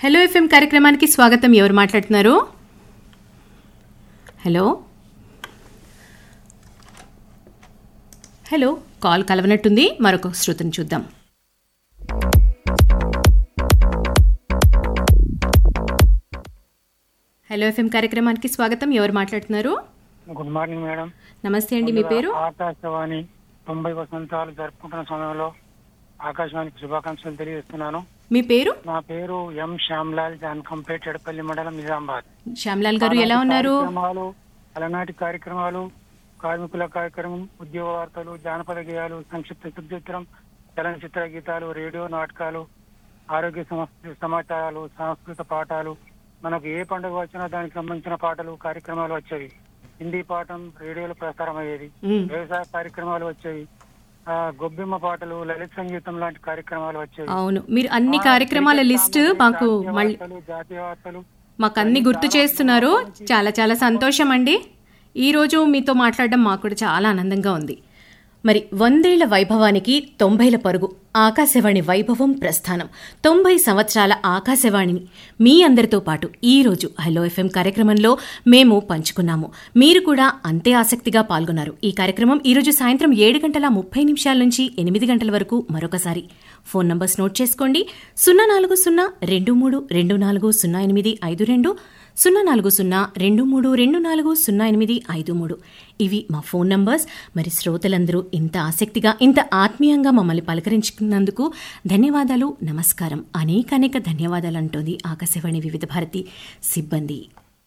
hello FM కార్యక్రమానికి స్వాగతం ఎవరు మాట్లాడుతున్నారు హలో హలో కాల్ కలవనట్టుంది మరొక శ్రోతను చూద్దాం హలో ఎఫ్ఎం కార్యక్రమానికి స్వాగతం ఎవరు మాట్లాడుతున్నారు గుడ్ మార్నింగ్ మేడం నమస్తే అండి మీ పేరు ఆకాశవాణి తొంభై వసంతాలు జరుపుకుంటున్న సమయంలో ఆకాశవాణికి శుభాకాంక్షలు తెలియజేస్తున్నాను మీ పేరు నా పేరు ఎం శ్యామ్లాల్ జాన్కంపేట్ ఎడపల్లి మండలం నిజామాబాద్ శ్యామ్లాల్ గారు ఎలా ఉన్నారు కార్యక్రమాలు అలనాటి కార్యక్రమాలు కార్మికుల కార్యక్రమం ఉద్యోగ వార్తలు జానపద గేయాలు సంక్షిప్త చిత్రం చలనచిత్ర గీతాలు రేడియో నాటకాలు ఆరోగ్య సమస్య సమాచారాలు సంస్కృత పాఠాలు మనకు ఏ పండుగ వచ్చినా దానికి సంబంధించిన పాటలు కార్యక్రమాలు వచ్చేవి హిందీ పాఠం రేడియోలో ప్రసారం అయ్యేది మ్, వ్యవసాయ కార్యక్రమాలు వచ్చేవి ఆ, గొబ్బెమ్మ పాటలు లలిత సంగీతం లాంటి కార్యక్రమాలు వచ్చేవి అవును మీరు అన్ని కార్యక్రమాల లిస్ట్ మాకు జాతీయ మళ్ళీ వార్తలు, జాతీయ వార్తలు మాకు అన్ని గుర్తు చేస్తున్నారు చాలా చాలా సంతోషం అండి ఈరోజు మీతో మాట్లాడడం మాకు కూడా చాలా ఆనందంగా ఉంది మరి వందేళ్ల వైభవానికి తొంభైల పరుగు ఆకాశవాణి వైభవం ప్రస్థానం తొంభై సంవత్సరాల ఆకాశవాణిని మీ అందరితో పాటు ఈ రోజు హలో ఎఫ్ఎం కార్యక్రమంలో మేము పంచుకున్నాము మీరు కూడా అంతే ఆసక్తిగా పాల్గొన్నారు ఈ కార్యక్రమం ఈరోజు సాయంత్రం ఏడు గంటల ముప్పై నిమిషాల నుంచి ఎనిమిది గంటల వరకు మరొకసారి ఫోన్ నంబర్స్ నోట్ చేసుకోండి సున్నా నాలుగు సున్నా రెండు మూడు రెండు నాలుగు సున్నా ఎనిమిది ఐదు రెండు సున్నా నాలుగు సున్నా రెండు మూడు రెండు నాలుగు సున్నా ఎనిమిది ఐదు మూడు ఇవి మా ఫోన్ నంబర్స్ మరి శ్రోతలందరూ ఇంత ఆసక్తిగా ఇంత ఆత్మీయంగా మమ్మల్ని పలకరించుకున్నందుకు ధన్యవాదాలు నమస్కారం అనేక అనేక ధన్యవాదాలు అంటోంది ఆకాశవాణి వివిధ భారతి సిబ్బంది